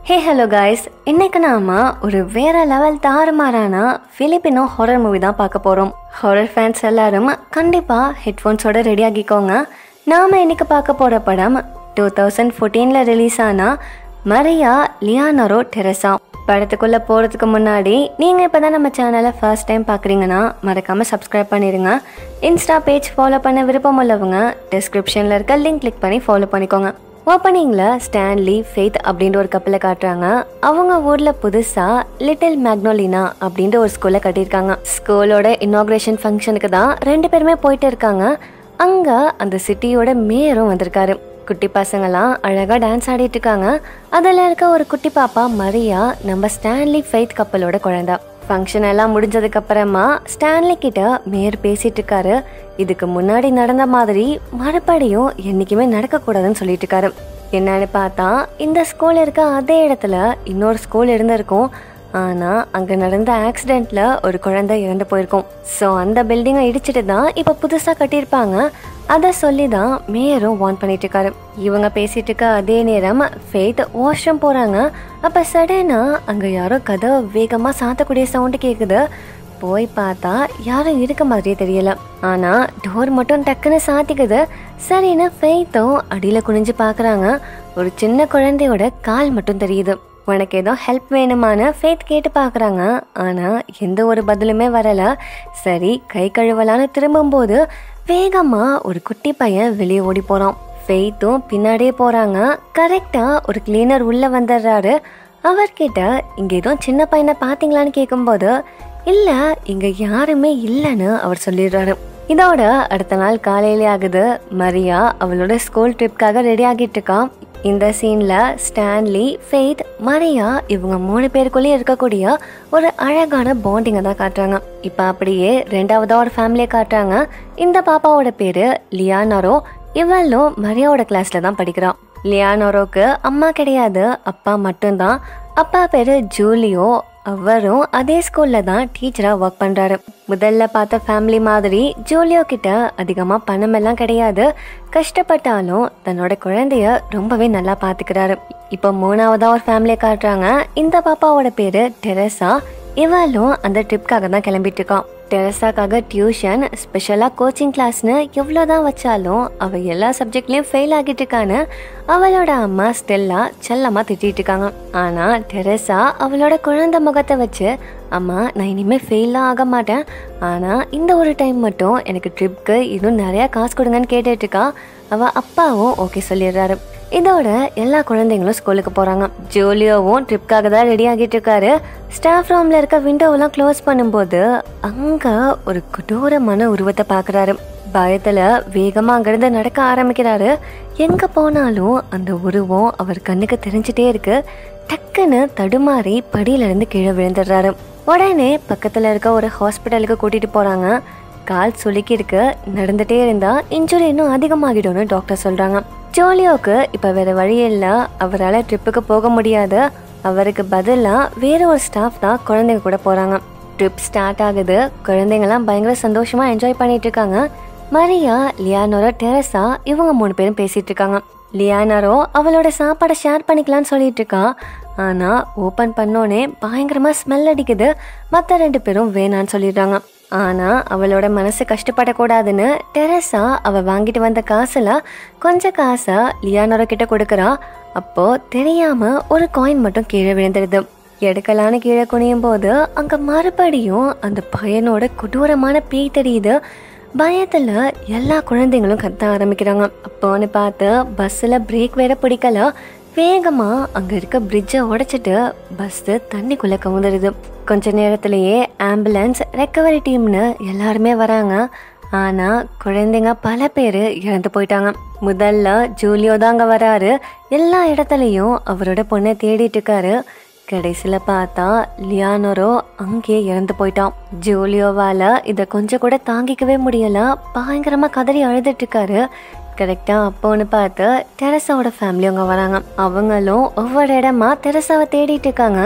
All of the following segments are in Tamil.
ஹே ஹலோ காய்ஸ் இன்னைக்கு நாம ஒரு வேற லெவல் தாறுமாறான பிலிப்பினோ ஹாரர் மூவி தான் பார்க்க போறோம் ஹாரர் ஃபேன்ஸ் எல்லாரும் கண்டிப்பா ஹெட்ஃபோன்ஸோட ரெடி ஆகிக்கோங்க நாம இன்னைக்கு பார்க்க போற படம் டூ தௌசண்ட் ஃபோர்டீன்ல ரிலீஸ் ஆன மரியா லியானரோ டெரசா படத்துக்குள்ள போறதுக்கு முன்னாடி நீங்க இப்பதான் நம்ம சேனலை ஃபர்ஸ்ட் டைம் பாக்குறீங்கன்னா மறக்காம சப்ஸ்கிரைப் பண்ணிருங்க இன்ஸ்டா பேஜ் ஃபாலோ பண்ண விருப்பம் உள்ளவங்க டிஸ்கிரிப்ஷன்ல இருக்க லிங்க் கிளிக் பண்ணி ஃபாலோ பண்ணிக்கோங்க ஓப்பனிங்ல ஸ்டான்லி ஃபெய்த் அப்படின்ற ஒரு கப்பலை காட்டுறாங்க அவங்க ஊர்ல புதுசா லிட்டில் மேக்னோலினா அப்படின்ற ஒரு ஸ்கூல்ல கட்டியிருக்காங்க ஸ்கூலோட இனாக்ரேஷன் ஃபங்க்ஷனுக்கு தான் ரெண்டு பேருமே போயிட்டு இருக்காங்க அங்க அந்த சிட்டியோட மேயரும் வந்திருக்காரு குட்டி பசங்களாம் அழகா டான்ஸ் ஆடிட்டு இருக்காங்க அதுல இருக்க ஒரு குட்டி பாப்பா மரியா நம்ம ஸ்டான்லி ஃபெய்த் கப்பலோட குழந்தை ஃபங்க்ஷன் எல்லாம் முடிஞ்சதுக்கு அப்புறமா ஸ்டான்லி கிட்ட மேயர் பேசிட்டு இருக்காரு இதுக்கு முன்னாடி நடந்த மாதிரி மறுபடியும் என்னைக்குமே நடக்கக்கூடாதுன்னு சொல்லிட்டு இருக்காரு என்னன்னு பார்த்தா இந்த ஸ்கூல் இருக்க அதே இடத்துல இன்னொரு ஸ்கூல் இருந்திருக்கும் ஆனா அங்க நடந்த ஆக்சிடென்ட்ல ஒரு குழந்தை இறந்து போயிருக்கும் ஸோ அந்த பில்டிங்கை இடிச்சிட்டு தான் இப்போ புதுசா கட்டியிருப்பாங்க அதை சொல்லி தான் மேயரும் வார்ன் பண்ணிட்டு இருக்காரு இவங்க பேசிட்டு இருக்க அதே நேரம் ஃபெய்த் வாஷ்ரூம் போறாங்க அப்ப சடனா அங்க யாரோ கதவை வேகமா சாத்தக்கூடிய சவுண்டு கேக்குது போய் பார்த்தா யாரும் இருக்க மாதிரியே தெரியல ஆனா டோர் மட்டும் டக்குன்னு சாத்திக்குது சரின்னு ஃபெய்த்தும் அடியில குனிஞ்சு பார்க்கறாங்க ஒரு சின்ன குழந்தையோட கால் மட்டும் தெரியுது உனக்கு ஏதோ ஹெல்ப் வேணுமான்னு ஃபேத் கேட்டு பார்க்குறாங்க ஆனால் எந்த ஒரு பதிலுமே வரல சரி கை கழுவலான்னு திரும்பும்போது வேகமாக ஒரு குட்டி பையன் வெளியே ஓடி போகிறான் ஃபெய்த்தும் பின்னாடியே போகிறாங்க கரெக்டாக ஒரு கிளீனர் உள்ளே வந்துடுறாரு அவர்கிட்ட இங்கே ஏதோ சின்ன பையனை பார்த்தீங்களான்னு கேட்கும்போது இல்லை இங்கே யாருமே இல்லைன்னு அவர் சொல்லிடுறாரு இதோட அடுத்த நாள் காலையிலே ஆகுது மரியா அவளோட ஸ்கூல் ட்ரிப்காக ரெடி ஆகிட்டு இருக்கான் இந்த சீன்ல ஸ்டான்லி ஃபெய்த் மரியா இவங்க மூணு பேருக்குள்ளேயே இருக்கக்கூடிய ஒரு அழகான பாண்டிங்கை தான் காட்டுறாங்க இப்போ அப்படியே ரெண்டாவதா ஒரு ஃபேமிலியை காட்டுறாங்க இந்த பாப்பாவோட பேரு லியானாரோ இவளும் மரியாவோட கிளாஸ்ல தான் படிக்கிறான் லியானோரோக்கு அம்மா கிடையாது அப்பா மட்டும்தான் அப்பா பேரு ஜூலியோ அவரும் அதே ஸ்கூல்ல தான் டீச்சரா ஒர்க் பண்றாரு முதல்ல பார்த்த ஃபேமிலி மாதிரி ஜூலியோ கிட்ட அதிகமா பணம் எல்லாம் கிடையாது கஷ்டப்பட்டாலும் தன்னோட குழந்தைய ரொம்பவே நல்லா பாத்துக்கிறாரு இப்போ மூணாவதா ஒரு ஃபேமிலியை காட்டுறாங்க இந்த பாப்பாவோட பேரு டெரசா இவளும் அந்த ட்ரிப்காக தான் கிளம்பிட்டு இருக்கான் டெரஸாக்காக டியூஷன் ஸ்பெஷலாக கோச்சிங் கிளாஸ்னு எவ்வளோ தான் வச்சாலும் அவள் எல்லா சப்ஜெக்ட்லேயும் ஃபெயில் ஆகிட்டு இருக்கான்னு அவளோட அம்மா ஸ்டெல்லா செல்லமாக திட்டிட்டு இருக்காங்க ஆனால் டெரஸா அவளோட குழந்தை முகத்தை வச்சு அம்மா நான் இனிமேல் ஃபெயிலாம் ஆக மாட்டேன் ஆனால் இந்த ஒரு டைம் மட்டும் எனக்கு ட்ரிப்க்கு இன்னும் நிறையா காசு கொடுங்கன்னு கேட்டுட்டு இருக்கா அவள் அப்பாவும் ஓகே சொல்லிடுறாரு இதோட எல்லா குழந்தைங்களும் ஸ்கூலுக்கு போறாங்க ஜூலியோவும் ட்ரிப்காக தான் ரெடி ஆகிட்டு இருக்காரு ஸ்டாஃப் ரூம்ல இருக்க விண்டோவெல்லாம் க்ளோஸ் பண்ணும்போது அங்க ஒரு கொடூரமான உருவத்தை பாக்குறாரு பயத்துல வேகமா அங்கிருந்து நடக்க ஆரம்பிக்கிறாரு எங்க போனாலும் அந்த உருவம் அவர் கண்ணுக்கு தெரிஞ்சிட்டே இருக்கு டக்குன்னு தடுமாறி படியில இருந்து கீழே விழுந்துடுறாரு உடனே பக்கத்துல இருக்க ஒரு ஹாஸ்பிட்டலுக்கு கூட்டிட்டு போறாங்க கால் சுளுக்கி இருக்கு நடந்துட்டே இருந்தா இன்ஜுரி இன்னும் அதிகமாகிடும்னு டாக்டர் சொல்றாங்க ஜோலியோக்கு இப்ப வேற வழி இல்ல அவரால் ட்ரிப்புக்கு போக முடியாது அவருக்கு பதிலா வேற ஒரு ஸ்டாஃப் தான் குழந்தைங்க கூட போறாங்க ட்ரிப் ஸ்டார்ட் ஆகுது குழந்தைங்கலாம் பயங்கர சந்தோஷமா என்ஜாய் பண்ணிட்டு இருக்காங்க மரியா லியானோரோ டெரஸா இவங்க மூணு பேரும் பேசிட்டு இருக்காங்க லியானாரோ அவளோட சாப்பாடை ஷேர் பண்ணிக்கலாம்னு சொல்லிட்டு இருக்கா ஆனா ஓபன் பண்ணோனே பயங்கரமா ஸ்மெல் அடிக்குது மத்த ரெண்டு பேரும் வேணான்னு சொல்லிடுறாங்க ஆனா அவளோட மனசு கஷ்டப்படக்கூடாதுன்னு டெரஸா அவ வாங்கிட்டு வந்த காசுல கொஞ்சம் காசை லியானோரோ கிட்ட கொடுக்கறா அப்போ தெரியாம ஒரு காயின் மட்டும் கீழே விழுந்துடுது எடுக்கலான்னு கீழே குனியும் போது அங்க மறுபடியும் அந்த பையனோட கொடூரமான பேய் தெரியுது பயத்துல எல்லா குழந்தைங்களும் கத்த ஆரம்பிக்கிறாங்க அப்போன்னு பார்த்து பஸ்ஸில் பிரேக் வேற பிடிக்கல வேகமா அங்க இருக்க பிரிட்ஜை உடைச்சிட்டு பஸ் தண்ணிக்குள்ள கவுந்துடுது கொஞ்ச நேரத்திலேயே ஆம்புலன்ஸ் ரெக்கவரி டீம்னு எல்லாருமே வராங்க ஆனா குழந்தைங்க பல பேர் இறந்து போயிட்டாங்க முதல்ல ஜூலியோ தாங்க வராரு எல்லா இடத்துலையும் அவரோட பொண்ணை தேடிட்டு இருக்காரு கடைசியில பார்த்தா லியானோரோ அங்கேயே இறந்து போயிட்டான் ஜூலியோவால இதை கொஞ்சம் கூட தாங்கிக்கவே முடியல பயங்கரமா கதறி அழுதுட்டு இருக்காரு கரெக்டா அப்போன்னு பார்த்து தெரசாவோட ஃபேமிலி அவங்க வராங்க அவங்களும் ஒவ்வொரு இடமா தெரசாவை தேடிட்டு இருக்காங்க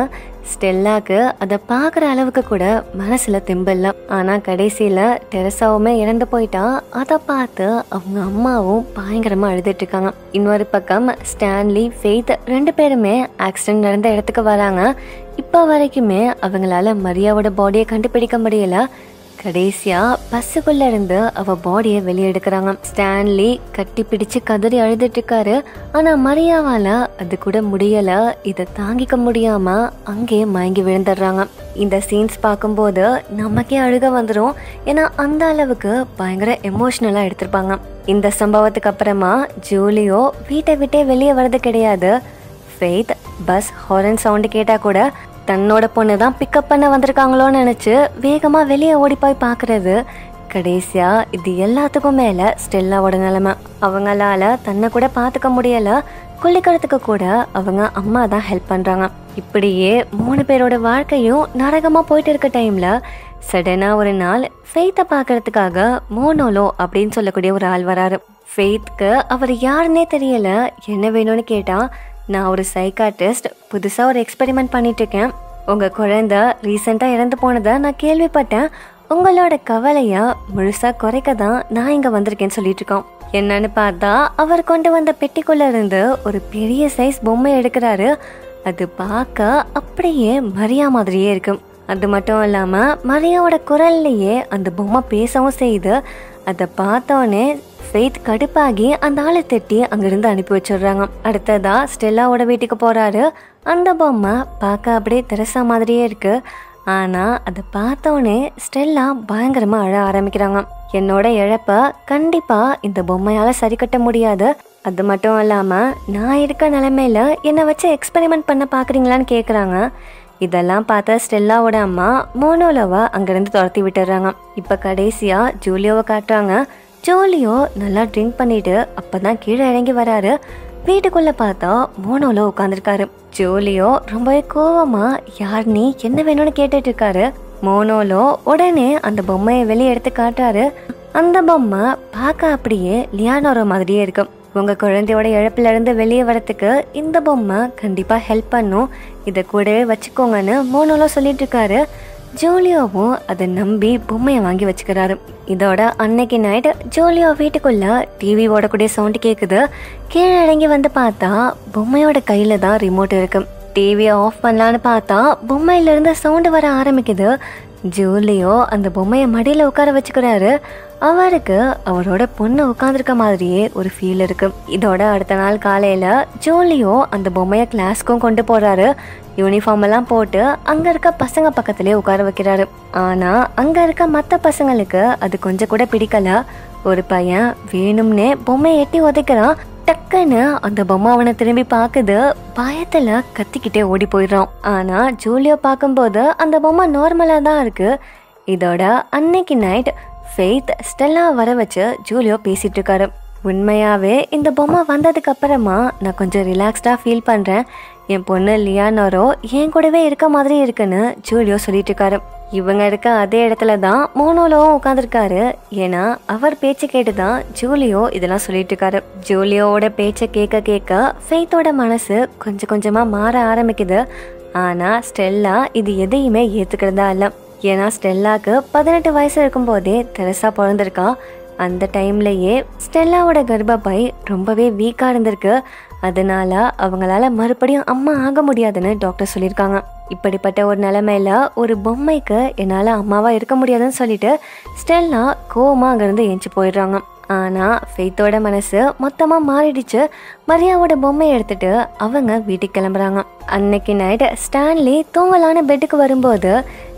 ஸ்டெல்லாக்கு அதை பார்க்குற அளவுக்கு கூட மனசுல தெம்பில்ல ஆனா கடைசியில டெரசாவுமே இறந்து போயிட்டா அதை பார்த்து அவங்க அம்மாவும் பயங்கரமா அழுதுட்டு இருக்காங்க இன்னொரு பக்கம் ஸ்டான்லி ஃபெய்த் ரெண்டு பேருமே ஆக்சிடென்ட் நடந்த இடத்துக்கு வராங்க இப்போ வரைக்குமே அவங்களால மரியாவோட பாடியை கண்டுபிடிக்க முடியல கடைசியா பஸ்ஸுக்குள்ள இருந்து அவ பாடியை வெளியே எடுக்கிறாங்க ஸ்டான்லி கட்டி பிடிச்சு கதறி அழுதுட்டு இருக்காரு ஆனா மரியாவால அது கூட முடியல இதை தாங்கிக்க முடியாம அங்கேயே மயங்கி விழுந்துடுறாங்க இந்த சீன்ஸ் பார்க்கும்போது நமக்கே அழுக வந்துடும் ஏன்னா அந்த அளவுக்கு பயங்கர எமோஷ்னலா எடுத்திருப்பாங்க இந்த சம்பவத்துக்கு அப்புறமா ஜூலியோ வீட்டை விட்டே வெளியே வர்றது கிடையாது ஃபெய்த் பஸ் ஹாரன் சவுண்டு கேட்டால் கூட தன்னோட பொண்ணு தான் பிக்கப் பண்ண வந்திருக்காங்களோன்னு நினச்சி வேகமாக வெளியே ஓடி போய் பார்க்குறது கடைசியா இது எல்லாத்துக்கும் மேலே ஸ்டெல்லாவோட நிலைமை அவங்களால தன்னை கூட பார்த்துக்க முடியல குளிக்கிறதுக்கு கூட அவங்க அம்மா தான் ஹெல்ப் பண்ணுறாங்க இப்படியே மூணு பேரோட வாழ்க்கையும் நரகமாக போயிட்டு இருக்க டைமில் சடனாக ஒரு நாள் ஃபெய்த்தை பார்க்கறதுக்காக மோனோலோ அப்படின்னு சொல்லக்கூடிய ஒரு ஆள் வராரு ஃபெய்த்க்கு அவர் யாருன்னே தெரியல என்ன வேணும்னு கேட்டா நான் ஒரு சைக்காட்டிஸ்ட் புதுசாக ஒரு எக்ஸ்பெரிமெண்ட் பண்ணிட்டு இருக்கேன் உங்கள் குழந்தை ரீசெண்டாக இறந்து போனதை நான் கேள்விப்பட்டேன் உங்களோட கவலையை முழுசாக குறைக்க தான் நான் இங்கே வந்திருக்கேன்னு சொல்லிட்டு இருக்கோம் என்னன்னு பார்த்தா அவர் கொண்டு வந்த பெட்டிக்குள்ள இருந்து ஒரு பெரிய சைஸ் பொம்மை எடுக்கிறாரு அது பார்க்க அப்படியே மரியா மாதிரியே இருக்கும் அது மட்டும் இல்லாம மரியாவோட குரல்லையே அந்த பொம்மை பேசவும் செய்து அதை பார்த்தோன்னே ஃபெய்த் கடுப்பாகி அந்த ஆளை தட்டி அங்கிருந்து அனுப்பி வச்சிடுறாங்க அடுத்ததா ஸ்டெல்லாவோட வீட்டுக்கு போறாரு அந்த பொம்மை பார்க்க அப்படியே தெரசா மாதிரியே இருக்கு ஆனா அதை பார்த்தோன்னே ஸ்டெல்லா பயங்கரமா அழ ஆரம்பிக்கிறாங்க என்னோட இழப்ப கண்டிப்பா இந்த பொம்மையால சரி கட்ட முடியாது அது மட்டும் இல்லாம நான் இருக்க நிலைமையில என்னை வச்சு எக்ஸ்பெரிமெண்ட் பண்ண பாக்குறீங்களான்னு கேக்குறாங்க இதெல்லாம் பார்த்த ஸ்டெல்லாவோட அம்மா மோனோலோவை அங்கிருந்து துரத்தி விட்டுறாங்க இப்ப கடைசியா ஜூலியோவை காட்டுறாங்க ஜூலியோ நல்லா ட்ரிங்க் பண்ணிட்டு அப்பதான் கீழே இறங்கி வராரு வீட்டுக்குள்ள பார்த்தா மோனோல உட்காந்துருக்காரு ஜூலியோ ரொம்பவே கோவமா யார் நீ என்ன வேணும்னு கேட்டுட்டு இருக்காரு மோனோலோ உடனே அந்த பொம்மையை வெளியே எடுத்து காட்டுறாரு அந்த பொம்மை பார்க்க அப்படியே லியானோரோ மாதிரியே இருக்கும் உங்க குழந்தையோட இழப்புல இருந்து வெளியே வரத்துக்கு இந்த பொம்மை கண்டிப்பா ஹெல்ப் பண்ணும் இதை கூடவே வச்சுக்கோங்கன்னு மோனோலோ சொல்லிட்டு இருக்காரு ஜூலியோவும் அதை நம்பி பொம்மையை வாங்கி வச்சுக்கிறாரு இதோட அன்னைக்கு நைட் ஜூலியோ வீட்டுக்குள்ள டிவி ஓடக்கூடிய சவுண்ட் கேக்குது கீழே இறங்கி வந்து பார்த்தா பொம்மையோட கையில தான் ரிமோட் இருக்கு டிவியை ஆஃப் பண்ணலான்னு பார்த்தா பொம்மையில இருந்து சவுண்ட் வர ஆரம்பிக்குது ஜூலியோ அந்த பொம்மையை மடியில உட்கார வச்சுக்கிறாரு அவருக்கு அவரோட பொண்ணு உட்காந்துருக்க மாதிரியே ஒரு ஃபீல் இருக்கு இதோட அடுத்த நாள் காலையில ஜூலியோ அந்த பொம்மையை கிளாஸ்க்கும் கொண்டு போறாரு யூனிஃபார்ம் எல்லாம் போட்டு அங்க இருக்க பசங்க பக்கத்திலே உட்கார வைக்கிறாரு ஆனா அங்க இருக்க மத்த பசங்களுக்கு அது கொஞ்சம் கூட பிடிக்கல ஒரு பையன் வேணும்னே பொம்மையை எட்டி உதைக்கிறான் டக்குன்னு அந்த பொம்மை அவனை திரும்பி பார்க்குது பயத்துல கத்திக்கிட்டே ஓடி போயிடுறான் ஆனா ஜூலியோ பார்க்கும்போது அந்த பொம்மை நார்மலா தான் இருக்கு இதோட அன்னைக்கு நைட் ஃபெய்த் ஸ்டெல்லா வர வச்சு ஜூலியோ பேசிட்டு இருக்காரு உண்மையாவே இந்த பொம்மை வந்ததுக்கு அப்புறமா நான் கொஞ்சம் ரிலாக்ஸ்டா ஃபீல் பண்றேன் என் பொண்ணு லியானோரோ என் கூடவே இருக்க மாதிரி இருக்குன்னு ஜூலியோ சொல்லிட்டு இருக்காரு இவங்க இருக்க அதே இடத்துல தான் மோனோலோவும் உட்காந்துருக்காரு ஏன்னா அவர் பேச்சு கேட்டு தான் ஜூலியோ இதெல்லாம் சொல்லிட்டு இருக்காரு ஜூலியோவோட பேச்சை கேட்க கேட்க ஃபெய்த்தோட மனசு கொஞ்சம் கொஞ்சமா மாற ஆரம்பிக்குது ஆனா ஸ்டெல்லா இது எதையுமே ஏத்துக்கிறதா இல்ல ஏன்னா ஸ்டெல்லாக்கு பதினெட்டு வயசு இருக்கும்போதே தெரசா பிறந்திருக்கா அந்த டைம்லயே ஸ்டெல்லாவோட கர்ப்பப்பை ரொம்பவே வீக்கா இருந்திருக்கு அதனால அவங்களால மறுபடியும் அம்மா ஆக முடியாதுன்னு டாக்டர் சொல்லியிருக்காங்க இப்படிப்பட்ட ஒரு நிலைமையில ஒரு பொம்மைக்கு என்னால் அம்மாவா இருக்க முடியாதுன்னு சொல்லிட்டு ஸ்டெல்லா கோவமா அங்கிருந்து ஏஞ்சி போயிடுறாங்க ஆனா ஃபெய்த்தோட மனசு மொத்தமா மாறிடுச்சு மரியாவோட பொம்மையை எடுத்துட்டு அவங்க வீட்டுக்கு கிளம்புறாங்க அன்னைக்கு நைட் ஸ்டான்லி தூங்கலான பெட்டுக்கு வரும்போது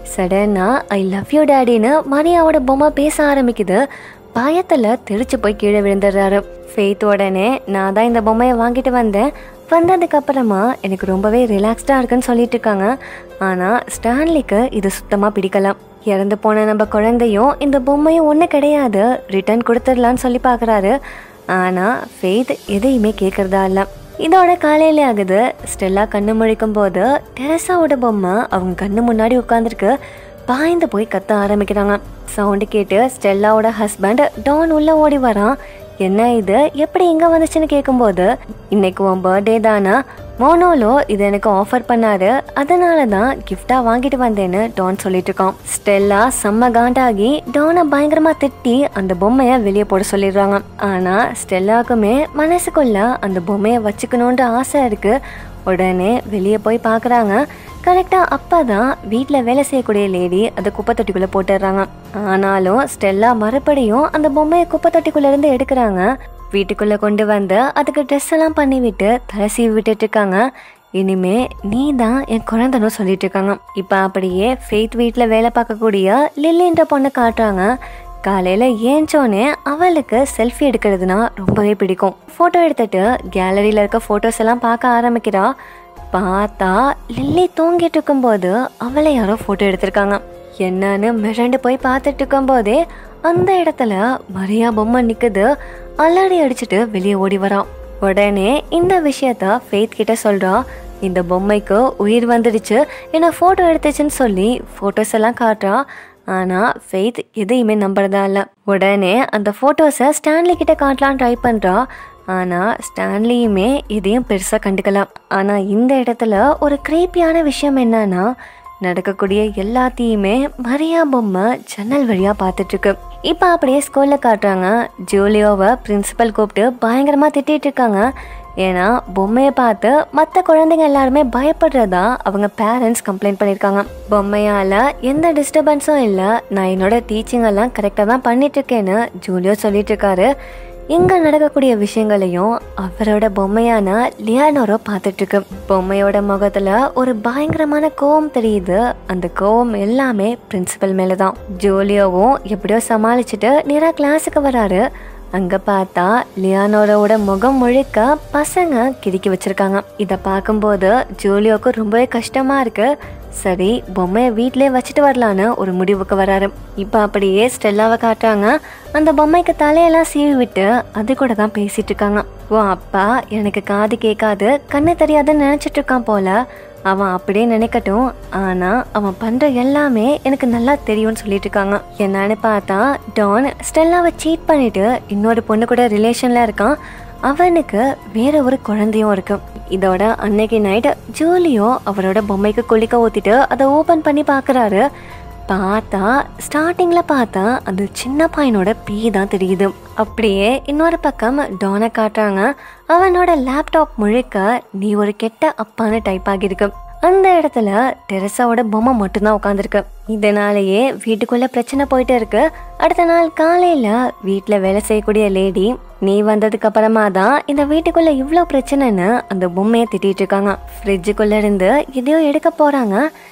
சடனா ஐ லவ் யூ டேடின்னு மரியாவோட பொம்மை பேச ஆரம்பிக்குது பயத்துல தெரிச்சு போய் கீழே விழுந்துடுறாரு ஃபெய்த் உடனே நான் தான் இந்த பொம்மையை வாங்கிட்டு வந்தேன் வந்ததுக்கு அப்புறமா எனக்கு ரொம்பவே ரிலாக்ஸ்டா இருக்குன்னு சொல்லிட்டு இருக்காங்க ஆனா ஸ்டான்லிக்கு இது சுத்தமா பிடிக்கலாம் இறந்து போன நம்ம குழந்தையும் இந்த பொம்மையும் ஒண்ணு கிடையாது ரிட்டர்ன் கொடுத்துடலான்னு சொல்லி பார்க்கறாரு ஆனா ஃபெய்த் எதையுமே கேட்கறதா இல்ல இதோட காலையில ஆகுது ஸ்டெல்லா கண்ணு முழிக்கும் போது டெரசாவோட பொம்மை அவங்க கண்ணு முன்னாடி உட்காந்துருக்கு பாய்ந்து போய் கத்த ஆரம்பிக்கிறாங்க சவுண்டு கேட்டு ஸ்டெல்லாவோட ஹஸ்பண்ட் டான் உள்ள ஓடி வரான் என்ன இது எப்படி இங்க வந்துச்சுன்னு கேட்கும்போது இன்னைக்கு உன் பர்த்டே தானா மோனோலோ இது எனக்கு ஆஃபர் பண்ணாரு அதனால தான் கிஃப்டா வாங்கிட்டு வந்தேன்னு டான் சொல்லிட்டு இருக்கான் ஸ்டெல்லா செம்ம காண்டாகி டானை பயங்கரமா திட்டி அந்த பொம்மைய வெளியே போட சொல்லிடுறாங்க ஆனா ஸ்டெல்லாக்குமே மனசுக்குள்ள அந்த பொம்மைய வச்சுக்கணுன்ற ஆசை இருக்கு உடனே வெளியே போய் பார்க்குறாங்க கரெக்டாக அப்போ தான் வீட்டில் வேலை செய்யக்கூடிய லேடி அதை குப்பை தொட்டிக்குள்ளே போட்டுடுறாங்க ஆனாலும் ஸ்டெல்லா மறுபடியும் அந்த பொம்மையை குப்பை தொட்டிக்குள்ளேருந்து எடுக்கிறாங்க வீட்டுக்குள்ளே கொண்டு வந்து அதுக்கு ட்ரெஸ் எல்லாம் பண்ணிவிட்டு தலை சீவி விட்டுட்டு இருக்காங்க இனிமே நீ தான் என் குழந்தைன்னு சொல்லிட்டு இருக்காங்க இப்போ அப்படியே ஃபெய்த் வீட்டில் வேலை பார்க்கக்கூடிய லில்லின்ற பொண்ணை காட்டுறாங்க காலையில் ஏஞ்சோனே அவளுக்கு செல்ஃபி எடுக்கிறதுனா ரொம்பவே பிடிக்கும் ஃபோட்டோ எடுத்துட்டு கேலரியில் இருக்க ஃபோட்டோஸ் எல்லாம் பார்க்க ஆரம்பிக்கிறா பார்த்தா லில்லி தூங்கிட்டு இருக்கும்போது அவளை யாரோ ஃபோட்டோ எடுத்திருக்காங்க என்னன்னு மிரண்டு போய் பார்த்துட்டு இருக்கும்போதே அந்த இடத்துல மரியா பொம்மை நிற்குது அல்லாடி அடிச்சுட்டு வெளியே ஓடி வரான் உடனே இந்த விஷயத்த ஃபெய்த் கிட்ட சொல்றா இந்த பொம்மைக்கு உயிர் வந்துடுச்சு என்ன ஃபோட்டோ எடுத்துச்சுன்னு சொல்லி ஃபோட்டோஸ் எல்லாம் காட்டுறா ஆனா ஃபெய்த் எதையுமே நம்புறதா இல்ல உடனே அந்த ஃபோட்டோஸை ஸ்டான்லி கிட்ட காட்டலான்னு ட்ரை பண்றா ஆனா ஸ்டான்லியுமே இதையும் பெருசா கண்டுக்கலாம் ஆனா இந்த இடத்துல ஒரு கிரீப்பியான விஷயம் என்னன்னா நடக்கக்கூடிய எல்லாத்தையுமே மரியா பொம்மை ஜன்னல் வழியா பார்த்துட்டு இருக்கு இப்போ அப்படியே ஸ்கூல்ல காட்டுறாங்க ஜூலியோவை பிரின்சிபல் கூப்பிட்டு பயங்கரமா திட்டிட்டு இருக்காங்க ஏன்னா பொம்மையை பார்த்து மற்ற குழந்தைங்க எல்லாருமே பயப்படுறதா அவங்க பேரண்ட்ஸ் கம்ப்ளைண்ட் பண்ணியிருக்காங்க பொம்மையால் எந்த டிஸ்டர்பன்ஸும் இல்லை நான் என்னோட டீச்சிங் எல்லாம் கரெக்டாக தான் பண்ணிட்டு இருக்கேன்னு ஜூலியோ சொல்லிட்டு இருக்காரு இங்க நடக்கக்கூடிய விஷயங்களையும் அவரோட பொம்மையான லியானோரோ பார்த்துட்டு இருக்கு பொம்மையோட முகத்துல ஒரு பயங்கரமான கோவம் தெரியுது அந்த கோவம் எல்லாமே பிரின்சிபல் மேலதான் ஜோலியோவும் எப்படியோ சமாளிச்சுட்டு நேரா கிளாஸுக்கு வராரு அங்க பார்த்தா லியானோரோட முகம் முழுக்க பசங்க கிறுக்கி வச்சிருக்காங்க இத பார்க்கும்போது ஜூலியோக்கு ரொம்பவே கஷ்டமா இருக்கு சரி பொம்மையை வீட்டிலே வச்சுட்டு வரலான்னு ஒரு முடிவுக்கு வராரு இப்போ அப்படியே ஸ்டெல்லாவை காட்டுறாங்க அந்த பொம்மைக்கு தலையெல்லாம் சீவி விட்டு அது கூட தான் பேசிட்டு இருக்காங்க ஓ அப்பா எனக்கு காது கேட்காது கண்ணு தெரியாதுன்னு நினைச்சிட்டு இருக்கான் போல அவன் அப்படியே நினைக்கட்டும் ஆனா அவன் பண்ற எல்லாமே எனக்கு நல்லா தெரியும்னு சொல்லிட்டு இருக்காங்க என்னன்னு பார்த்தா டான் ஸ்டெல்லாவை சீட் பண்ணிட்டு இன்னொரு பொண்ணு கூட ரிலேஷன்ல இருக்கான் அவனுக்கு வேற ஒரு குழந்தையும் இருக்கு இதோட அன்னைக்கு நைட் ஜூலியோ அவரோட பொம்மைக்கு குளிக்க ஊத்திட்டு அதை ஓபன் பண்ணி பார்க்கறாரு பார்த்தா ஸ்டார்டிங்ல பார்த்தா அந்த சின்ன பையனோட பீ தான் தெரியுது அப்படியே இன்னொரு பக்கம் டானை காட்டுறாங்க அவனோட லேப்டாப் முழுக்க நீ ஒரு கெட்ட அப்பான்னு டைப் ஆகியிருக்கு அந்த இடத்துல டெரஸாவோட பொம்மை மட்டும்தான் உட்காந்துருக்கு இதனாலேயே வீட்டுக்குள்ள பிரச்சனை போயிட்டு இருக்கு அடுத்த நாள் காலையில வீட்டுல வேலை செய்யக்கூடிய லேடி நீ வந்ததுக்கு அப்புறமா தான் இந்த வீட்டுக்குள்ள இவ்வளோ பிரச்சனைன்னு அந்த பொம்மையை திட்டிட்டு இருக்காங்க ஃப்ரிட்ஜுக்குள்ள இருந்து எதையோ எடுக்க போறாங்க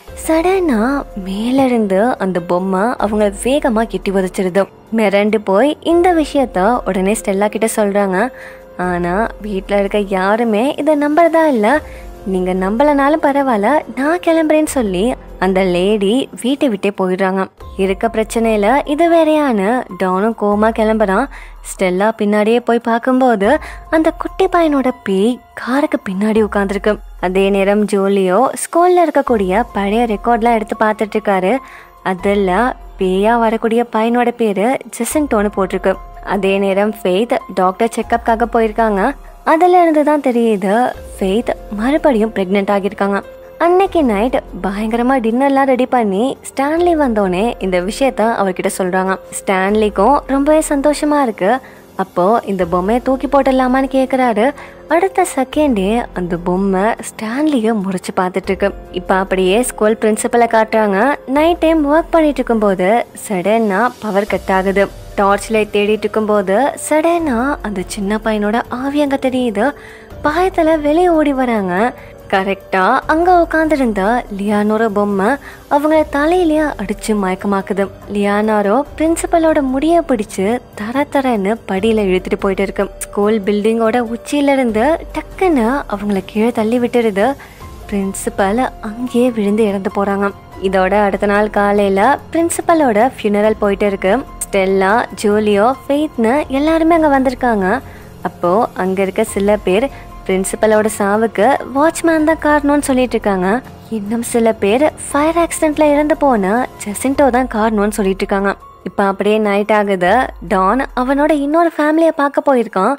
சடனா மேல இருந்து அந்த பொம்மை அவங்க வேகமா கெட்டி உதச்சிருது மிரண்டு போய் இந்த விஷயத்த உடனே ஸ்டெல்லா கிட்ட சொல்றாங்க ஆனா வீட்டில் இருக்க யாருமே இதை நம்புறதா இல்லை நீங்க நம்பலனாலும் பரவாயில்ல நான் கிளம்புறேன்னு சொல்லி அந்த லேடி வீட்டை விட்டே போயிடுறாங்க இருக்க பிரச்சனையில இது வேறையான டானும் கோமா கிளம்புறான் ஸ்டெல்லா பின்னாடியே போய் பார்க்கும்போது அந்த குட்டி பையனோட பேய் காருக்கு பின்னாடி உட்காந்துருக்கு அதே நேரம் ஜோலியோ ஸ்கூல்ல இருக்கக்கூடிய பழைய ரெக்கார்ட்லாம் எடுத்து பார்த்துட்டு இருக்காரு அதில் பேயா வரக்கூடிய பையனோட பேரு ஜெசன்டோன்னு போட்டிருக்கு அதே நேரம் ஃபெய்த் டாக்டர் செக்கப்காக போயிருக்காங்க அதுல இருந்து தான் தெரியுது ஃபெய்த் மறுபடியும் ப்ரெக்னென்ட் ஆகியிருக்காங்க அன்னைக்கு நைட் பயங்கரமா டின்னர்லாம் ரெடி பண்ணி ஸ்டான்லி வந்தோடனே இந்த விஷயத்த அவர்கிட்ட சொல்றாங்க ஸ்டான்லிக்கும் ரொம்பவே சந்தோஷமா இருக்கு அப்போ இந்த பொம்மையை தூக்கி போட்டுடலாமான்னு கேக்குறாரு அடுத்த செகண்டே அந்த பொம்மை ஸ்டான்லியை முறைச்சு பார்த்துட்டு இருக்கு இப்போ அப்படியே ஸ்கூல் பிரின்சிபலை காட்டுறாங்க நைட் டைம் ஒர்க் பண்ணிட்டு இருக்கும்போது சடனா பவர் கட் ஆகுது டார்ச் லைட் தேடிட்டு இருக்கும்போது சடனா அந்த சின்ன பையனோட ஆவி அங்க தெரியுது பயத்துல வெளியே ஓடி வராங்க கரெக்டா அங்க உட்காந்துருந்த லியானோர பொம்மை அவங்கள தலையிலேயே அடிச்சு மயக்கமாக்குது லியானாரோ பிரின்சிபலோட முடிய பிடிச்சு தர தரன்னு படியில இழுத்துட்டு போயிட்டு இருக்கு ஸ்கூல் பில்டிங்கோட உச்சியில இருந்து டக்குன்னு அவங்கள கீழே தள்ளி விட்டுருது பிரின்சிபல் அங்கேயே விழுந்து இறந்து போறாங்க இதோட அடுத்த நாள் காலையில பிரின்சிபலோட ஃபியூனரல் போயிட்டு இருக்கு ஸ்டெல்லா ஜூலியோ ஃபெய்த்னு எல்லாருமே அங்க வந்திருக்காங்க அப்போ அங்க இருக்க சில பேர் பிரின்சிபலோட சாவுக்கு வாட்ச்மேன் தான் காரணம்னு சொல்லிட்டு இருக்காங்க இன்னும் சில பேர் ஃபயர் ஆக்சிடென்ட்ல இறந்து போன ஜெசின்டோ தான் காரணம்னு சொல்லிட்டு இருக்காங்க இப்போ அப்படியே நைட் ஆகுது டான் அவனோட இன்னொரு ஃபேமிலியை பார்க்க போயிருக்கான்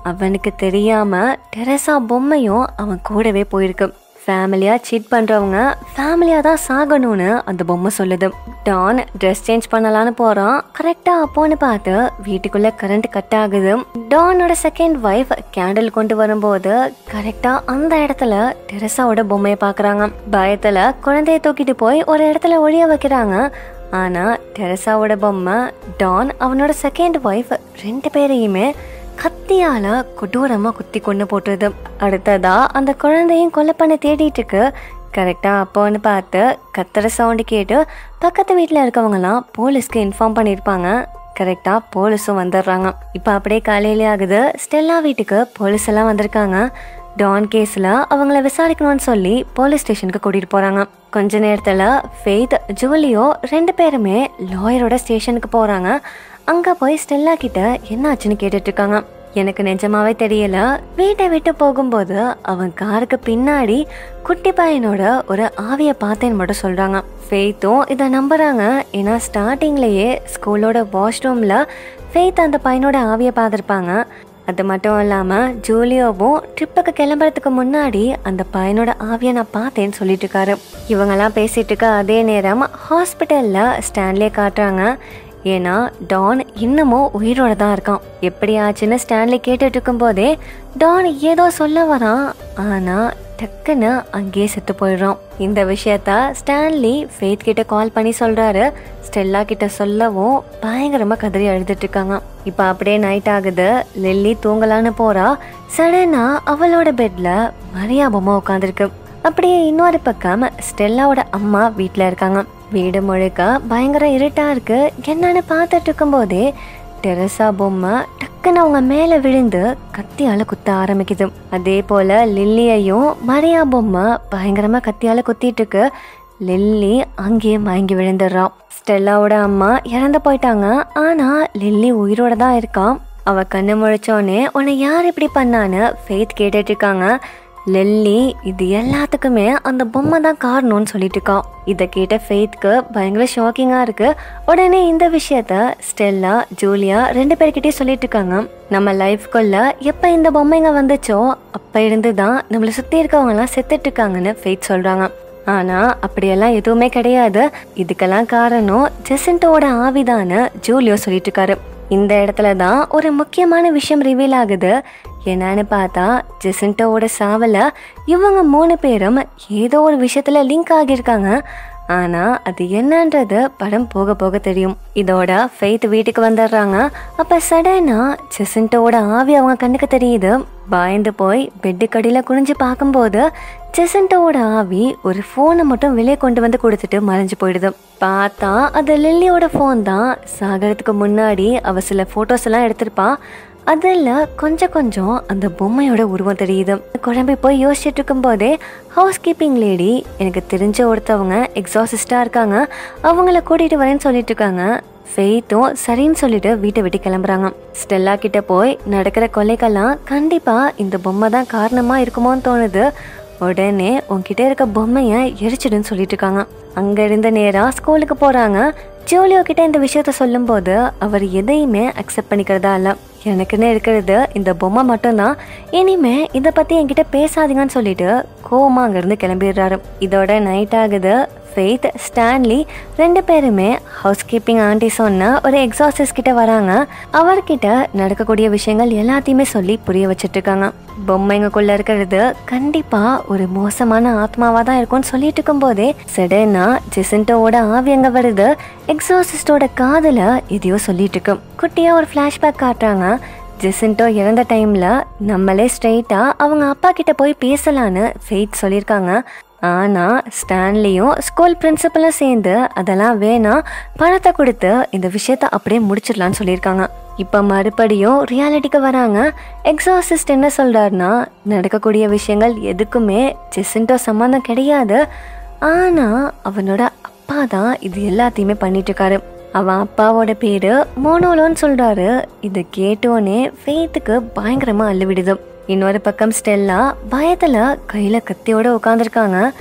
அவனுக்கு தெரியாம டெரசா பொம்மையும் அவன் கூடவே போயிருக்கு ஃபேமிலியாக சீட் பண்ணுறவங்க ஃபேமிலியாக தான் சாகணும்னு அந்த பொம்மை சொல்லுது டான் ட்ரெஸ் சேஞ்ச் பண்ணலான்னு போகிறான் கரெக்டாக அப்போன்னு பார்த்து வீட்டுக்குள்ளே கரண்ட் கட் ஆகுது டானோட செகண்ட் ஒய்ஃப் கேண்டில் கொண்டு வரும்போது கரெக்டாக அந்த இடத்துல டெரஸாவோட பொம்மையை பார்க்குறாங்க பயத்தில் குழந்தைய தூக்கிட்டு போய் ஒரு இடத்துல ஒழிய வைக்கிறாங்க ஆனால் டெரஸாவோட பொம்மை டான் அவனோட செகண்ட் ஒய்ஃப் ரெண்டு பேரையுமே கத்தியால கொடூரமா குத்தி கொண்டு போட்டுருது அடுத்ததா அந்த குழந்தையும் கொலை பண்ண தேடிட்டு இருக்கு கரெக்டா அப்போன்னு பார்த்து கத்துற சவுண்டு கேட்டு பக்கத்து வீட்டில் இருக்கவங்கலாம் போலீஸ்க்கு இன்ஃபார்ம் பண்ணியிருப்பாங்க கரெக்டாக போலீஸும் வந்துடுறாங்க இப்போ அப்படியே காலையிலே ஆகுது ஸ்டெல்லா வீட்டுக்கு போலீஸ் எல்லாம் வந்திருக்காங்க டான் கேஸில் அவங்கள விசாரிக்கணும்னு சொல்லி போலீஸ் ஸ்டேஷனுக்கு கூட்டிகிட்டு போகிறாங்க கொஞ்ச நேரத்தில் ஃபெய்த் ஜூலியோ ரெண்டு பேருமே லாயரோட ஸ்டேஷனுக்கு போகிறாங்க அங்கே போய் ஸ்டெல்லா கிட்ட என்னாச்சுன்னு கேட்டுட்டு இருக்காங்க எனக்கு நிஜமாவே தெரியல வீட்டை விட்டு போகும்போது அவன் காருக்கு பின்னாடி குட்டி பையனோட ஒரு ஆவியை பார்த்தேன்னு மட்டும் சொல்றாங்க ஃபெய்த்தும் இதை நம்புறாங்க ஏன்னா ஸ்டார்டிங்லயே ஸ்கூலோட வாஷ்ரூம்ல ஃபெய்த் அந்த பையனோட ஆவியை பார்த்துருப்பாங்க அது மட்டும் இல்லாமல் ஜூலியோவும் ட்ரிப்புக்கு கிளம்புறதுக்கு முன்னாடி அந்த பையனோட ஆவியை நான் பார்த்தேன்னு சொல்லிட்டு இருக்காரு இவங்கெல்லாம் பேசிட்டு இருக்க அதே நேரம் ஹாஸ்பிட்டலில் ஸ்டான்லே காட்டுறாங்க ஏன்னா டான் இன்னமும் உயிரோட தான் இருக்கான் எப்படி ஆச்சுன்னு ஸ்டான்லி கேட்டுட்டு இருக்கும்போதே டான் ஏதோ சொல்ல வரான் ஆனா டக்குன்னு அங்கேயே செத்து போயிடுறான் இந்த விஷயத்த ஸ்டான்லி ஃபேத் கிட்ட கால் பண்ணி சொல்றாரு ஸ்டெல்லா கிட்ட சொல்லவும் பயங்கரமா கதறி அழுதுட்டு இருக்காங்க இப்ப அப்படியே நைட் ஆகுது லில்லி தூங்கலான்னு போறா சடனா அவளோட பெட்ல மரியா பொம்மை உட்காந்துருக்கு அப்படியே இன்னொரு பக்கம் ஸ்டெல்லாவோட அம்மா வீட்டில் இருக்காங்க வீடு முழுக்க பயங்கர இருட்டா இருக்கு என்னன்னு பார்த்துட்டு இருக்கும்போதே டெரசா பொம்மை டக்குன்னு அவங்க மேலே விழுந்து கத்தியால குத்த ஆரம்பிக்குது அதே போல லில்லியையும் மரியா பொம்மை பயங்கரமா கத்தியால குத்திட்டு இருக்கு லில்லி அங்கேயே மயங்கி விழுந்துடுறான் ஸ்டெல்லாவோட அம்மா இறந்து போயிட்டாங்க ஆனா லில்லி உயிரோட தான் இருக்கான் அவ கண்ணு முழிச்சோடனே உன்னை யார் இப்படி பண்ணான்னு ஃபெய்த் கேட்டுட்டு இருக்காங்க லெல்லி இது எல்லாத்துக்குமே அந்த பொம்மை தான் காரணம்னு சொல்லிட்டு இருக்கா இதை கேட்ட ஃபெய்த்க்கு பயங்கர ஷாக்கிங்காக இருக்கு உடனே இந்த விஷயத்த ஸ்டெல்லா ஜூலியா ரெண்டு பேர்கிட்டயும் சொல்லிட்டு இருக்காங்க நம்ம லைஃப்குள்ள எப்போ இந்த பொம்மைங்க வந்துச்சோ அப்போ இருந்து தான் நம்மளை சுற்றி இருக்கவங்கலாம் செத்துட்டு இருக்காங்கன்னு ஃபெய்த் சொல்கிறாங்க ஆனா அப்படியெல்லாம் எதுவுமே கிடையாது இதுக்கெல்லாம் காரணம் ஜெசன்டோட ஆவிதான்னு ஜூலியோ சொல்லிட்டு இருக்காரு இந்த இடத்துல தான் ஒரு முக்கியமான விஷயம் ரிவீல் ஆகுது என்னன்னு பார்த்தா ஜெசன்டோவோட சாவல இவங்க மூணு பேரும் ஏதோ ஒரு விஷயத்துல லிங்க் ஆகியிருக்காங்க ஆனா அது என்னன்றது படம் போக போக தெரியும் இதோட ஃபெய்த் வீட்டுக்கு வந்துடுறாங்க அப்ப சடனா ஜெசன்டோவோட ஆவி அவங்க கண்ணுக்கு தெரியுது பயந்து போய் பெட்டு கடியில குனிஞ்சு பார்க்கும்போது ஜெசன்டோவோட ஆவி ஒரு ஃபோனை மட்டும் வெளியே கொண்டு வந்து கொடுத்துட்டு மறைஞ்சு போயிடுது பார்த்தா அது லில்லியோட ஃபோன் தான் சாகிறதுக்கு முன்னாடி அவ சில ஃபோட்டோஸ் எல்லாம் எடுத்திருப்பா அதில் கொஞ்சம் கொஞ்சம் அந்த பொம்மையோட உருவம் தெரியுது குழம்பி போய் யோசிச்சுட்டு இருக்கும்போதே ஹவுஸ் கீப்பிங் லேடி எனக்கு தெரிஞ்ச ஒருத்தவங்க எக்ஸாசிஸ்டாக இருக்காங்க அவங்கள கூட்டிகிட்டு வரேன்னு சொல்லிட்டு இருக்காங்க ஃபெய்த்தும் சரின்னு சொல்லிட்டு வீட்டை விட்டு கிளம்புறாங்க ஸ்டெல்லா கிட்ட போய் நடக்கிற கொலைக்கெல்லாம் கண்டிப்பா இந்த பொம்மை தான் காரணமா இருக்குமோன்னு தோணுது உடனே உன்கிட்ட இருக்க பொம்மையை எரிச்சிடுன்னு சொல்லிட்டு இருக்காங்க அங்க இருந்த நேரா ஸ்கூலுக்கு போறாங்க ஜோலியோ கிட்ட இந்த விஷயத்த சொல்லும்போது அவர் எதையுமே அக்செப்ட் பண்ணிக்கிறதா இல்ல எனக்குன்னு இருக்கிறது இந்த பொம்மை மட்டும்தான் இனிமே இதை பத்தி என்கிட்ட பேசாதீங்கன்னு சொல்லிட்டு கோவமா அங்கிருந்து கிளம்பிடுறாரு இதோட நைட் ஆகுது ஃபெய்த் ஸ்டான்லி ரெண்டு பேருமே ஹவுஸ் கீப்பிங் ஆண்டி சொன்ன ஒரு எக்ஸாசஸ் கிட்ட வராங்க அவர்கிட்ட நடக்கக்கூடிய விஷயங்கள் எல்லாத்தையுமே சொல்லி புரிய வச்சிட்டு இருக்காங்க பொம்மைங்கக்குள்ள இருக்கிறது கண்டிப்பா ஒரு மோசமான ஆத்மாவா தான் இருக்கும்னு சொல்லிட்டு இருக்கும்போதே சடனா ஜெசன்டோவோட ஆவி அங்க வருது எக்ஸாசிஸ்டோட காதுல எதையோ சொல்லிட்டு இருக்கு குட்டியா ஒரு ஃபிளாஷ்பேக் காட்டுறாங்க ஜெசின்டோ இறந்த டைம்ல நம்மளே ஸ்ட்ரெயிட்டா அவங்க அப்பா கிட்ட போய் பேசலான்னு ஃபெய்த் சொல்லியிருக்காங்க ஆனா ஸ்டான்லியும் ஸ்கூல் பிரின்சிபலும் சேர்ந்து அதெல்லாம் வேணாம் பணத்தை கொடுத்து இந்த விஷயத்த அப்படியே முடிச்சிடலான்னு சொல்லியிருக்காங்க இப்போ மறுபடியும் ரியாலிட்டிக்கு வராங்க எக்ஸாசிஸ்ட் என்ன சொல்றாருன்னா நடக்கக்கூடிய விஷயங்கள் எதுக்குமே ஜெசின்டோ சம்மந்தம் கிடையாது ஆனா அவனோட அப்பா தான் இது எல்லாத்தையுமே பண்ணிட்டு இருக்காரு அவன் அப்பாவோட பேரு மோனோலோன்னு சொல்றாரு இதை கேட்டோன்னே ஃபெய்த்துக்கு பயங்கரமா அள்ளு விடுது இன்னொரு பக்கம் ஸ்டெல்லா பயத்துல கையில கத்தியோட உட்காந்துருக்காங்க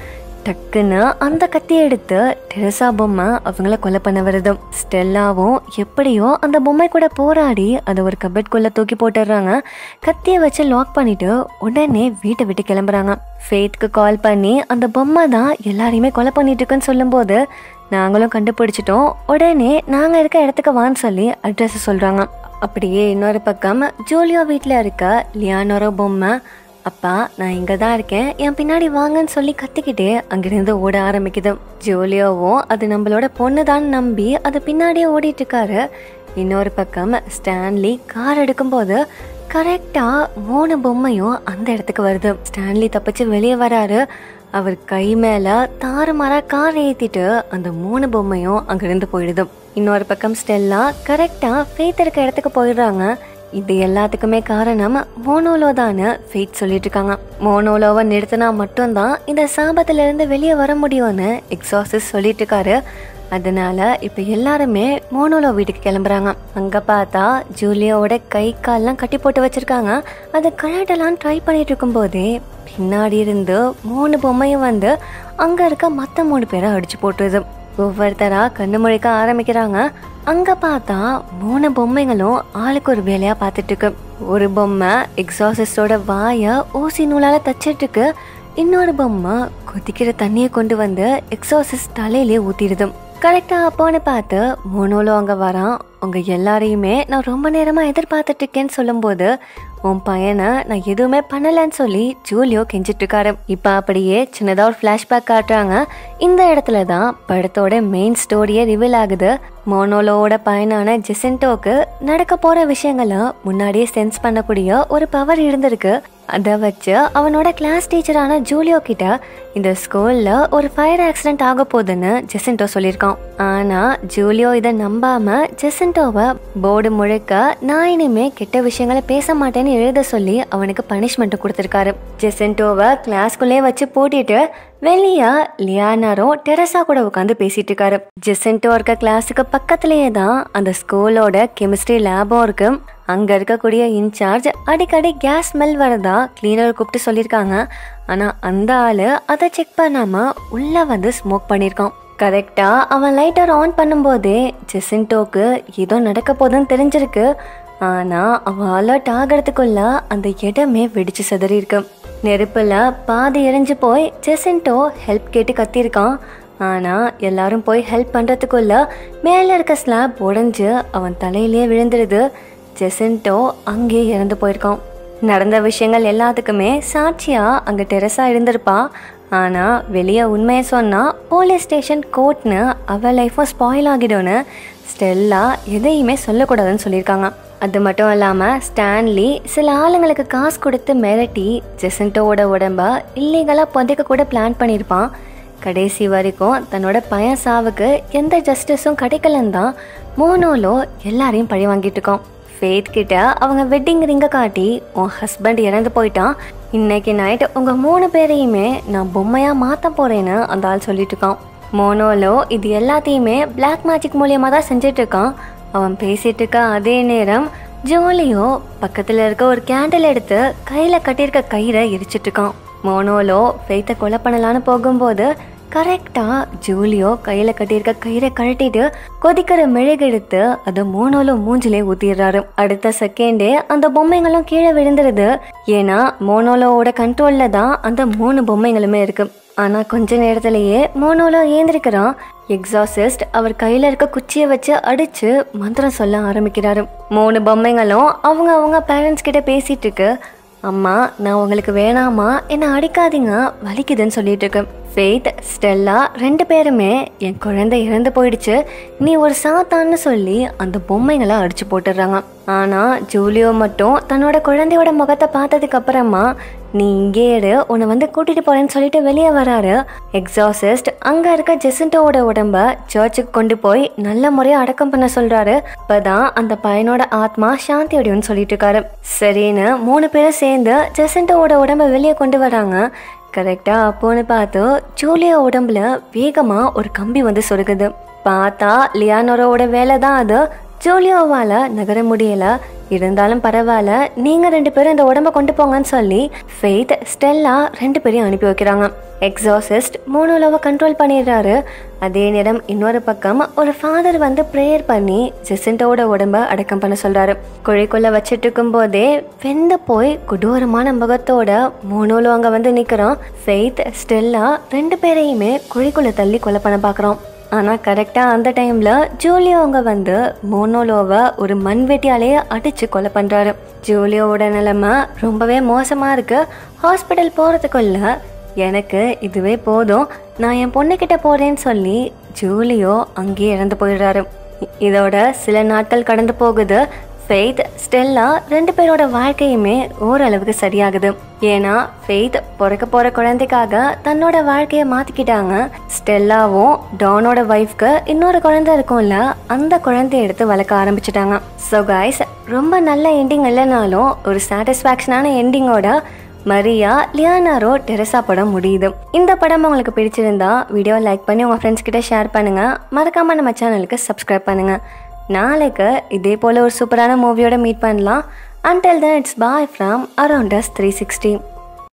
டக்குன்னு அந்த கத்தியை எடுத்து டெரசா பொம்மை அவங்கள கொலை பண்ண வருது ஸ்டெல்லாவும் எப்படியோ அந்த பொம்மை கூட போராடி அதை ஒரு கபட்குள்ள தூக்கி போட்டுடுறாங்க கத்தியை வச்சு லாக் பண்ணிட்டு உடனே வீட்டை விட்டு கிளம்புறாங்க ஃபேத்க்கு கால் பண்ணி அந்த பொம்மை தான் எல்லாரையுமே கொலை பண்ணிட்டு இருக்குன்னு சொல்லும்போது நாங்களும் கண்டுபிடிச்சிட்டோம் உடனே நாங்கள் இருக்க இடத்துக்கு வான்னு சொல்லி அட்ரஸ் சொல்கிறாங்க அப்படியே இன்னொரு பக்கம் ஜூலியோ வீட்டில் இருக்க லியானோரோ பொம்மை அப்பா நான் இங்கே தான் இருக்கேன் என் பின்னாடி வாங்கன்னு சொல்லி கத்திக்கிட்டே அங்கிருந்து ஓட ஆரம்பிக்குது ஜூலியோவும் அது நம்மளோட பொண்ணு தான் நம்பி அது பின்னாடியே ஓடிட்டு இருக்காரு இன்னொரு பக்கம் ஸ்டான்லி கார் எடுக்கும்போது கரெக்டாக மூணு பொம்மையும் அந்த இடத்துக்கு வருது ஸ்டான்லி தப்பிச்சு வெளியே வராரு அவர் கை மேலே தாறுமாறா கார் ஏற்றிட்டு அந்த மூணு பொம்மையும் அங்கிருந்து போயிடுது இன்னொரு பக்கம் ஸ்டெல்லா கரெக்டாக ஃபேத் இருக்க இடத்துக்கு போயிடுறாங்க இது எல்லாத்துக்குமே காரணம் மோனோலோ தான்னு ஃபேத் சொல்லிட்டு இருக்காங்க மோனோலோவை நிறுத்தினா மட்டும்தான் இந்த சாபத்துல இருந்து வெளியே வர முடியும்னு எக்ஸாசிஸ் சொல்லிட்டு இருக்காரு அதனால இப்போ எல்லாருமே மோனோலோ வீட்டுக்கு கிளம்புறாங்க அங்க பார்த்தா ஜூலியோவோட கை கால்லாம் கட்டி போட்டு வச்சிருக்காங்க அதை கழட்டலான்னு ட்ரை பண்ணிட்டு இருக்கும்போதே பின்னாடி இருந்து மூணு பொம்மையும் வந்து அங்க இருக்க மற்ற மூணு பேரை அடிச்சு போட்டுருது ஒவ்வொருத்தரா கண்ணு முழிக்க ஆரம்பிக்கிறாங்க அங்க பார்த்தா மூணு பொம்மைங்களும் ஆளுக்கு ஒரு வேலையா பார்த்துட்டு இருக்கு ஒரு பொம்மை எக்ஸாசிஸ்டோட வாய ஊசி நூலால தச்சிட்டு இருக்கு இன்னொரு பொம்மை கொதிக்கிற தண்ணியை கொண்டு வந்து எக்ஸாசிஸ் தலையிலே ஊத்திடுது கரெக்டா அப்போன்னு பார்த்து மோனோலோ அங்க வரான் உங்க எல்லாரையுமே நான் ரொம்ப நேரமா எதிர்பார்த்துட்டு இருக்கேன்னு சொல்லும்போது உன் பையனை நான் எதுவுமே பண்ணலன்னு சொல்லி ஜூலியோ கெஞ்சிட்டு இருக்காரு இப்போ அப்படியே சின்னதாக ஒரு ஃப்ளாஷ்பேக் காட்டுறாங்க இந்த இடத்துல தான் படத்தோட மெயின் ஸ்டோரியே ரிவீல் ஆகுது மோனோலோவோட பையனான ஜெசின்டோக்கு நடக்க போற விஷயங்களை முன்னாடியே சென்ஸ் பண்ணக்கூடிய ஒரு பவர் இருந்திருக்கு அதை வச்சு அவனோட கிளாஸ் டீச்சரான ஜூலியோ கிட்ட இந்த ஸ்கூல்ல ஒரு ஃபயர் ஆக்சிடென்ட் ஆக போகுதுன்னு ஜெசின்டோ சொல்லியிருக்கான் ஆனா ஜூலியோ இதை நம்பாம ஜெசின்டோவை போர்டு முழுக்க நான் இனிமே கெட்ட விஷயங்களை பேச மாட்டேன்னு எழுத சொல்லி அவனுக்கு பனிஷ்மெண்ட் கொடுத்துருக்காரு ஜெசின்டோவை கிளாஸ்குள்ளே வச்சு பூட்டிட்டு வெளியா லியானாரோ டெரஸா கூட உட்காந்து பேசிட்டு இருக்காரு ஜெசின்டோ இருக்க கிளாஸுக்கு பக்கத்துலயே தான் அந்த ஸ்கூலோட கெமிஸ்ட்ரி லேபும் இருக்கு அங்க இருக்கக்கூடிய இன்சார்ஜ் அடிக்கடி கேஸ் ஸ்மெல் வரதா கிளீனர் கூப்பிட்டு சொல்லியிருக்காங்க ஆனா அந்த ஆளு அதை செக் பண்ணாம உள்ள வந்து ஸ்மோக் பண்ணியிருக்கான் கரெக்டா அவன் லைட்டர் ஆன் பண்ணும்போதே ஜெசின்டோக்கு ஏதோ நடக்க போதுன்னு தெரிஞ்சிருக்கு ஆனா அவன் அலர்ட் ஆகிறதுக்குள்ள அந்த இடமே வெடிச்சு சிதறி இருக்கு நெருப்புல பாதி எரிஞ்சு போய் ஜெசின்டோ ஹெல்ப் கேட்டு கத்தியிருக்கான் ஆனா எல்லாரும் போய் ஹெல்ப் பண்றதுக்குள்ள மேல இருக்க ஸ்லாப் உடைஞ்சு அவன் தலையிலேயே விழுந்துடுது ஜெசின்டோ அங்கேயே இறந்து போயிருக்கான் நடந்த விஷயங்கள் எல்லாத்துக்குமே சாட்சியா அங்க டெரஸா இருந்திருப்பா ஆனா வெளியே உண்மையை சொன்னா போலீஸ் ஸ்டேஷன் கோர்ட்னு அவ லைஃபும் ஸ்பாயில் ஆகிடும்னு ஸ்டெல்லா எதையுமே சொல்லக்கூடாதுன்னு சொல்லியிருக்காங்க அது மட்டும் இல்லாமல் ஸ்டான்லி சில ஆளுங்களுக்கு காசு கொடுத்து மிரட்டி ஜெசன்டோவோட உடம்ப இல்லீகலாக புதைக்க கூட பிளான் பண்ணியிருப்பான் கடைசி வரைக்கும் தன்னோட பையன் சாவுக்கு எந்த ஜஸ்டிஸும் கிடைக்கலன்னு தான் மோனோலோ எல்லாரையும் பழி வாங்கிட்டு இருக்கோம் ஃபேத் கிட்ட அவங்க வெட்டிங் ரிங்கை காட்டி உன் ஹஸ்பண்ட் இறந்து போயிட்டான் இன்னைக்கு நைட் உங்கள் மூணு பேரையுமே நான் பொம்மையாக மாற்ற போகிறேன்னு அந்த ஆள் சொல்லிட்டு இருக்கான் மோனோலோ இது எல்லாத்தையுமே பிளாக் மேஜிக் மூலியமாக தான் செஞ்சுட்டு இருக்கான் அவன் பேசிட்டு இருக்க அதே நேரம் ஜோலியோ பக்கத்தில் இருக்க ஒரு கேண்டில் எடுத்து கையில் கட்டியிருக்க கயிறை எரிச்சிட்டு இருக்கான் மோனோலோ ஃபெய்த்தை கொலை பண்ணலான்னு போகும்போது கரெக்டாக ஜூலியோ கையில் கட்டியிருக்க கயிறை கழட்டிட்டு கொதிக்கிற மெழுகெடுத்து அதை மோனோலோ மூஞ்சிலே ஊத்திடுறாரு அடுத்த செகண்டே அந்த பொம்மைங்களும் கீழே விழுந்துருது ஏன்னா மோனோலோவோட கண்ட்ரோலில் தான் அந்த மூணு பொம்மைங்களுமே இருக்கு ஆனா கொஞ்ச நேரத்திலேயே மோனோலோ ஏந்திருக்கிறான் எக்ஸாசிஸ்ட் அவர் கையில இருக்க குச்சியை வச்சு அடிச்சு மந்திரம் சொல்ல ஆரம்பிக்கிறாரு மூணு பொம்மைங்களும் அவங்க அவங்க பேரண்ட்ஸ் கிட்ட பேசிட்டு இருக்கு அம்மா நான் உங்களுக்கு வேணாமா என்னை அடிக்காதீங்க வலிக்குதுன்னு சொல்லிட்டு இருக்கு ஃபெய்த் ஸ்டெல்லா ரெண்டு பேருமே என் குழந்தை இறந்து போயிடுச்சு நீ ஒரு சாத்தான்னு சொல்லி அந்த பொம்மைங்களை அடிச்சு போட்டுடுறாங்க ஆனா ஜூலியோ மட்டும் தன்னோட குழந்தையோட முகத்தை பார்த்ததுக்கு அப்புறமா நீ இங்கே இரு உன்னை வந்து கூட்டிட்டு போறேன்னு சொல்லிட்டு வெளியே வராரு எக்ஸாசிஸ்ட் அங்க இருக்க ஜெசிண்டோவோட உடம்ப சர்ச்சுக்கு கொண்டு போய் நல்ல முறையா அடக்கம் பண்ண சொல்றாரு அப்பதான் அந்த பையனோட ஆத்மா சாந்தி அடையும்னு சொல்லிட்டு இருக்காரு சரின்னு மூணு பேரும் சேர்ந்து ஜெசிண்டோவோட உடம்ப வெளியே கொண்டு வராங்க கரெக்டா அப்போன்னு பார்த்து ஜூலியா உடம்புல வேகமா ஒரு கம்பி வந்து சொருகுது பார்த்தா லியானோரோட வேலை தான் அது ஜூலியோவால நகர முடியல இருந்தாலும் பரவாயில்ல நீங்க ரெண்டு பேரும் இந்த உடம்ப கொண்டு போங்கன்னு சொல்லி ஃபெய்த் ஸ்டெல்லா ரெண்டு பேரையும் அனுப்பி வைக்கிறாங்க எக்ஸாசிஸ்ட் மோனோலோவை கண்ட்ரோல் பண்ணிடுறாரு அதே நேரம் இன்னொரு பக்கம் ஒரு ஃபாதர் வந்து ப்ரேயர் பண்ணி ஜெசிண்டோட உடம்ப அடக்கம் பண்ண சொல்றாரு குழிக்குள்ள வச்சிட்டு இருக்கும் போதே வெந்து போய் கொடூரமான முகத்தோட மோனோலோ அங்க வந்து நிக்கிறான் ஃபெய்த் ஸ்டெல்லா ரெண்டு பேரையுமே குழிக்குள்ள தள்ளி கொலை பண்ண பாக்குறோம் ஆனால் கரெக்டாக அந்த டைமில் ஜூலியோ அவங்க வந்து மோனோலோவை ஒரு மண்வெட்டியாலேயே அடித்து கொலை பண்ணுறாரு ஜூலியோவோட நிலைமை ரொம்பவே மோசமாக இருக்கு ஹாஸ்பிட்டல் போகிறதுக்குள்ள எனக்கு இதுவே போதும் நான் என் பொண்ணுக்கிட்ட போகிறேன்னு சொல்லி ஜூலியோ அங்கேயே இறந்து போயிடுறாரு இ- இதோட சில நாட்கள் கடந்து போகுது ஃபெய்த் ஸ்டெல்லா ரெண்டு பேரோட வாழ்க்கையுமே ஓரளவுக்கு சரியாகுது ஏன்னா ஃபெய்த் பிறக்க போற குழந்தைக்காக தன்னோட வாழ்க்கையை மாத்திக்கிட்டாங்க ஸ்டெல்லாவும் டானோட ஒய்ஃப்க்கு இன்னொரு குழந்தை இருக்கும்ல அந்த குழந்தைய எடுத்து வளர்க்க ஆரம்பிச்சிட்டாங்க ஸோ காய்ஸ் ரொம்ப நல்ல எண்டிங் இல்லைனாலும் ஒரு சாட்டிஸ்ஃபேக்ஷனான எண்டிங்கோட மரியா லியானாரோ டெரசா படம் முடியுது இந்த படம் உங்களுக்கு பிடிச்சிருந்தா வீடியோ லைக் பண்ணி உங்கள் ஃப்ரெண்ட்ஸ் கிட்ட ஷேர் பண்ணுங்க மறக்காம நம்ம சேனலுக்கு சப்ஸ்கிரைப் பண்ணுங்க நாளைக்கு இதே போல ஒரு சூப்பரான மூவியோட மீட் பண்ணலாம் until then it's bye from around us three sixty